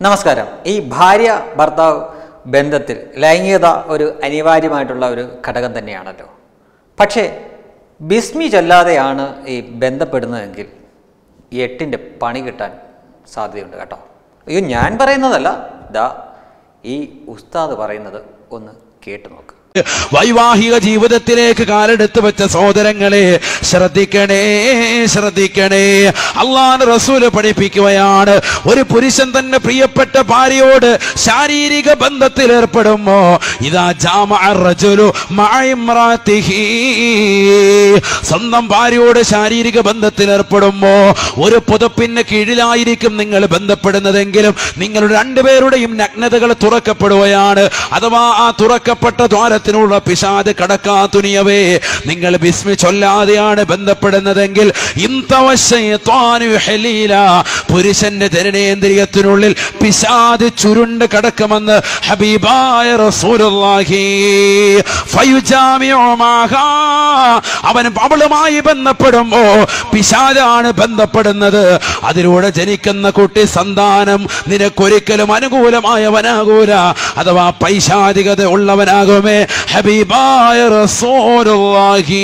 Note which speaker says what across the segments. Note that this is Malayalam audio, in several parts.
Speaker 1: നമസ്കാരം ഈ ഭാര്യ ഭർത്താവ് ബന്ധത്തിൽ ലൈംഗികത ഒരു അനിവാര്യമായിട്ടുള്ള ഒരു ഘടകം തന്നെയാണല്ലോ പക്ഷേ ബിസ്മി ചൊല്ലാതെയാണ് ഈ ബന്ധപ്പെടുന്നതെങ്കിൽ ഈ എട്ടിൻ്റെ പണി കിട്ടാൻ സാധ്യതയുണ്ട് കേട്ടോ അയ്യോ ഞാൻ പറയുന്നതല്ല ദാ ഈ ഉസ്താദ് പറയുന്നത് ഒന്ന് കേട്ടു നോക്ക്
Speaker 2: വൈവാഹിക ജീവിതത്തിലേക്ക് കാലെടുത്ത് വെച്ച സഹോദരങ്ങളെ ശ്രദ്ധിക്കണേ ശ്രദ്ധിക്കണേ അള്ളാഹ് റസൂല് പഠിപ്പിക്കുകയാണ് ഒരു പുരുഷൻ തന്നെ പ്രിയപ്പെട്ട ഭാര്യയോട് ശാരീരിക ബന്ധത്തിൽ ഏർപ്പെടുമ്പോ ഇതാ ജാമഅ റജുലു മഅ ഇമ്രാത്തിഹി. സ്വന്തം ഭാര്യയോട് ശാരീരിക ബന്ധത്തിൽ ഏർപ്പെടുമ്പോ ഒരു പുതപ്പിന് കീഴിലായിരിക്കും നിങ്ങൾ ബന്ധപ്പെടുന്നതെങ്കിലും നിങ്ങൾ രണ്ടുപേരുടെയും നഗ്നതകൾ തുറക്കപ്പെടുകയാണ് അഥവാ ആ തുറക്കപ്പെട്ട ദ്വാരത്തിനുള്ള പിശാദ് കടക്കാ തുനിയവേ നിങ്ങൾ ബിസ്മി ചൊല്ലാതെയാണ് ബന്ധപ്പെടുന്നതെങ്കിൽ ഇന്തവശയത്വാനു ഹലീല പുരുഷന്റെ ജനനേന്ദ്രിയത്തിനുള്ളിൽ പിശാദ് ചുരുണ്ട് കടക്കുമെന്ന് ഹബീബായ റസൂലുള്ളാഹി ഫയുജാമിഉ മാഹാ. അവൻ അവളുമായി ബന്ധപ്പെടുമ്പോ പിശാദാണ് ബന്ധപ്പെടുന്നത് അതിലൂടെ ജനിക്കുന്ന കുട്ടി സന്താനം നിനക്കൊരിക്കലും അനുകൂലമായവനാകൂല അഥവാ പൈശാചികത ഉള്ളവനാകുമേ ഹബീബായ റസൂലുള്ളാഹി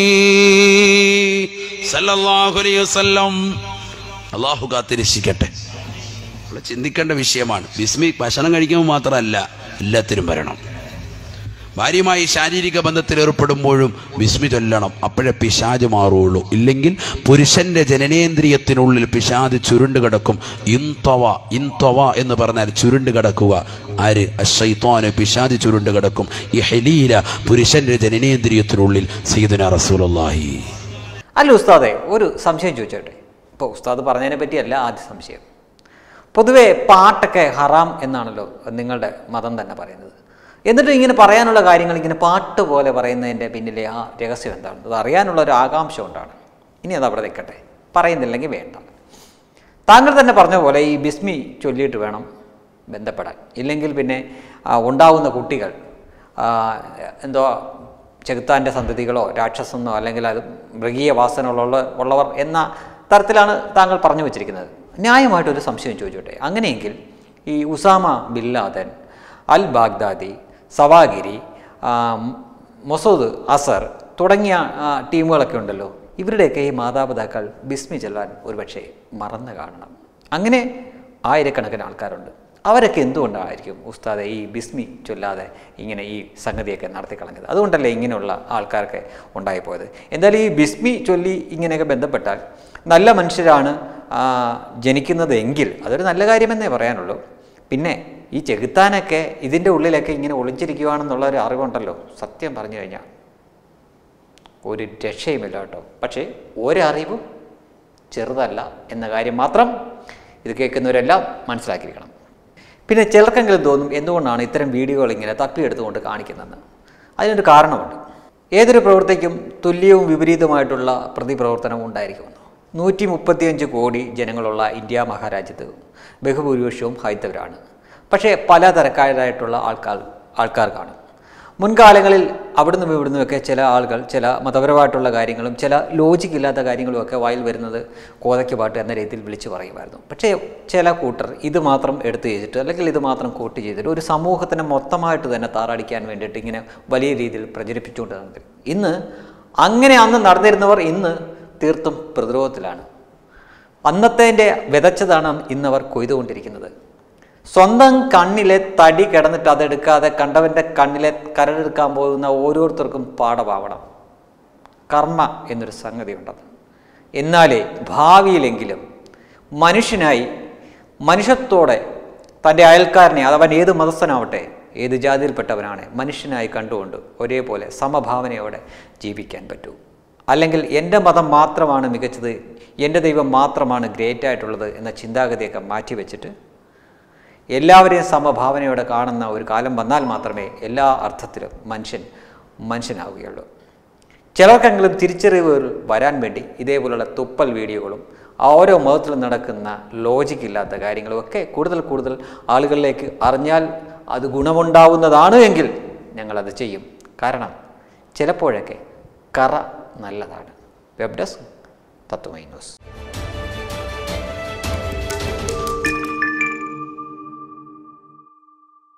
Speaker 2: സല്ലല്ലാഹു അലൈഹി വസല്ലം അള്ളാഹു കാത്തിരക്ഷിക്കട്ടെ നമ്മൾ ചിന്തിക്കേണ്ട വിഷയമാണ് ബിസ്മി ഭക്ഷണം കഴിക്കുമ്പോൾ മാത്രമല്ല എല്ലാത്തിനും വരണം ഭാര്യയുമായി ശാരീരിക ബന്ധത്തിൽ ഏർപ്പെടുമ്പോഴും വിസ്മി ചൊല്ലണം അപ്പോഴേ പിശാജ് മാറുള്ളൂ ഇല്ലെങ്കിൽ പുരുഷന്റെ ജനനേന്ദ്രിയത്തിനുള്ളിൽ പിശാജ് ചുരുണ്ട് കിടക്കും ഇൻതവ ഇൻതവ എന്ന് പറഞ്ഞാൽ ചുരുണ്ട് കിടക്കുക ആര് അഷൈത്വാന് പിശാജ് ചുരുണ്ട് കിടക്കും ഈ ഹലീല പുരുഷന്റെ ജനനേന്ദ്രിയത്തിനുള്ളിൽ സീദന റസൂലുള്ളാഹി
Speaker 1: അല്ല ഉസ്താദെ ഒരു സംശയം ചോദിച്ചോട്ടെ ഇപ്പോൾ ഉസ്താദ് പറഞ്ഞതിനെ പറ്റിയല്ല ആദ്യ സംശയം പൊതുവെ പാട്ടൊക്കെ ഹറാം എന്നാണല്ലോ നിങ്ങളുടെ മതം തന്നെ പറയുന്നത് എന്നിട്ട് ഇങ്ങനെ പറയാനുള്ള കാര്യങ്ങൾ ഇങ്ങനെ പാട്ട് പോലെ പറയുന്നതിൻ്റെ പിന്നിലെ ആ രഹസ്യം എന്താണ് അത് അറിയാനുള്ള ഒരു ആകാംക്ഷ കൊണ്ടാണ് ഇനി അത് അവിടെ നിൽക്കട്ടെ പറയുന്നില്ലെങ്കിൽ വേണ്ട താങ്കൾ തന്നെ പറഞ്ഞ പോലെ ഈ ബിസ്മി ചൊല്ലിയിട്ട് വേണം ബന്ധപ്പെടാൻ ഇല്ലെങ്കിൽ പിന്നെ ആ, ഉണ്ടാവുന്ന കുട്ടികൾ ആ, എന്തോ ചെകുത്താൻ്റെ സന്തതികളോ രാക്ഷസെന്നോ അല്ലെങ്കിൽ അത് മൃഗീയ വാസനകളുള്ള ഉള്ളവർ എന്ന തരത്തിലാണ് താങ്കൾ പറഞ്ഞു വച്ചിരിക്കുന്നത് ന്യായമായിട്ടൊരു സംശയം ചോദിച്ചോട്ടെ അങ്ങനെയെങ്കിൽ ഈ Osama bin Laden al Baghdadi Zawahiri ആ, മൊസൂദ് അസർ തുടങ്ങിയ ആ, ടീമുകളൊക്കെ ഉണ്ടല്ലോ ഇവരുടെയൊക്കെ ഈ മാതാപിതാക്കൾ ബിസ്മി ചെല്ലാൻ ഒരുപക്ഷെ മറന്നു കാണണം അങ്ങനെ ആയിരക്കണക്കിന് ആൾക്കാരുണ്ട് അവരൊക്കെ എന്തുകൊണ്ടായിരിക്കും ഉസ്താദെ ഈ ബിസ്മി ചൊല്ലാതെ ഇങ്ങനെ ഈ സംഗതിയൊക്കെ നടത്തി കളഞ്ഞത് അതുകൊണ്ടല്ലേ ഇങ്ങനെയുള്ള ആൾക്കാർക്ക് ഉണ്ടായിപ്പോയത് എന്തായാലും ഈ ബിസ്മി ചൊല്ലി ഇങ്ങനെയൊക്കെ ബന്ധപ്പെട്ടാൽ നല്ല മനുഷ്യരാണ് ആ, ജനിക്കുന്നത് എങ്കിൽ അതൊരു നല്ല കാര്യമെന്നേ പറയാനുള്ളൂ പിന്നെ ഈ ചെകുത്താനൊക്കെ ഇതിൻ്റെ ഉള്ളിലൊക്കെ ഇങ്ങനെ ഒളിച്ചിരിക്കുകയാണെന്നുള്ള ഒരു അറിവുണ്ടല്ലോ സത്യം പറഞ്ഞു കഴിഞ്ഞാൽ ഒരു രക്ഷയുമില്ല കേട്ടോ പക്ഷേ ഒരറിവും ചെറുതല്ല എന്ന കാര്യം മാത്രം ഇത് കേൾക്കുന്നവരെല്ലാം മനസ്സിലാക്കിയിരിക്കണം പിന്നെ ചിലർക്കെങ്കിലും തോന്നും എന്തുകൊണ്ടാണ് ഇത്തരം വീഡിയോകൾ ഇങ്ങനെ തപ്പിയെടുത്തുകൊണ്ട് കാണിക്കുന്നതെന്ന് അതിനൊരു കാരണമുണ്ട് ഏതൊരു പ്രവൃത്തിക്കും തുല്യവും വിപരീതമായിട്ടുള്ള പ്രതിപ്രവർത്തനവും ഉണ്ടായിരിക്കുമെന്ന് നൂറ്റി മുപ്പത്തിയഞ്ച് കോടി ജനങ്ങളുള്ള ഇന്ത്യ മഹാരാജ്യത്ത് ബഹുഭൂരിപക്ഷവും ഹൈന്ദവരാണ് പക്ഷേ പല തരക്കാരായിട്ടുള്ള ആൾക്കാർ ആൾക്കാർ കാണും മുൻകാലങ്ങളിൽ അവിടുന്ന് ഇവിടുന്നുമൊക്കെ ചില ആളുകൾ ചില മതപരമായിട്ടുള്ള കാര്യങ്ങളും ചില ലോജിക് ഇല്ലാത്ത കാര്യങ്ങളും ഒക്കെ വായിൽ വരുന്നത് കോതയ്ക്ക് പാട്ട് എന്ന രീതിയിൽ വിളിച്ചു പറയുമായിരുന്നു പക്ഷേ ചില കൂട്ടർ ഇത് മാത്രം എടുത്തു ചെയ്തിട്ട് അല്ലെങ്കിൽ ഇത് മാത്രം കൂട്ടി ചെയ്തിട്ട് ഒരു സമൂഹത്തിനെ മൊത്തമായിട്ട് തന്നെ താറടിക്കാൻ വേണ്ടിയിട്ട് ഇങ്ങനെ വലിയ രീതിയിൽ പ്രചരിപ്പിച്ചുകൊണ്ട് നടന്നിരുന്നു ഇന്ന് അങ്ങനെ അന്ന് നടന്നിരുന്നവർ ഇന്ന് തീർത്തും പ്രതിരോധത്തിലാണ് അന്നത്തേൻ്റെ വിതച്ചതാണ് ഇന്നവർ കൊയ്തുകൊണ്ടിരിക്കുന്നത് സ്വന്തം കണ്ണിലെ തടി കിടന്നിട്ട് അതെടുക്കാതെ കണ്ടവൻ്റെ കണ്ണിലെ കരടെടുക്കാൻ പോകുന്ന ഓരോരുത്തർക്കും പാഠമാവണം കർമ്മ എന്നൊരു സംഗതി ഉണ്ടത് എന്നാലേ ഭാവിയിലെങ്കിലും മനുഷ്യനായി മനുഷ്യത്തോടെ തൻ്റെ അയൽക്കാരനെ അതവൻ ഏത് മതസ്ഥനാവട്ടെ ഏത് ജാതിയിൽപ്പെട്ടവനാണ് മനുഷ്യനായി കണ്ടുകൊണ്ട് ഒരേപോലെ സമഭാവനയോടെ ജീവിക്കാൻ പറ്റൂ അല്ലെങ്കിൽ എൻ്റെ മതം മാത്രമാണ് മികച്ചത് എൻ്റെ ദൈവം മാത്രമാണ് ഗ്രേറ്റ് ആയിട്ടുള്ളത് എന്ന ചിന്താഗതിയൊക്കെ മാറ്റിവെച്ചിട്ട് എല്ലാവരെയും സമഭാവനയോടെ കാണുന്ന ഒരു കാലം വന്നാൽ മാത്രമേ എല്ലാ അർത്ഥത്തിലും മനുഷ്യൻ മനുഷ്യനാവുകയുള്ളൂ ചിലർക്കെങ്കിലും തിരിച്ചറിവുകൾ വരാൻ വേണ്ടി ഇതേപോലുള്ള തുപ്പൽ വീഡിയോകളും ആ ഓരോ മതത്തിലും നടക്കുന്ന ലോജിക് ഇല്ലാത്ത കാര്യങ്ങളും ഒക്കെ കൂടുതൽ കൂടുതൽ ആളുകളിലേക്ക് അറിഞ്ഞാൽ അത് ഗുണമുണ്ടാവുന്നതാണ് എങ്കിൽ ഞങ്ങളത് ചെയ്യും കാരണം ചിലപ്പോഴൊക്കെ കറ നല്ലതാണ് വെബ് ഡെസ്ക് തത്വമൈ ന്യൂസ്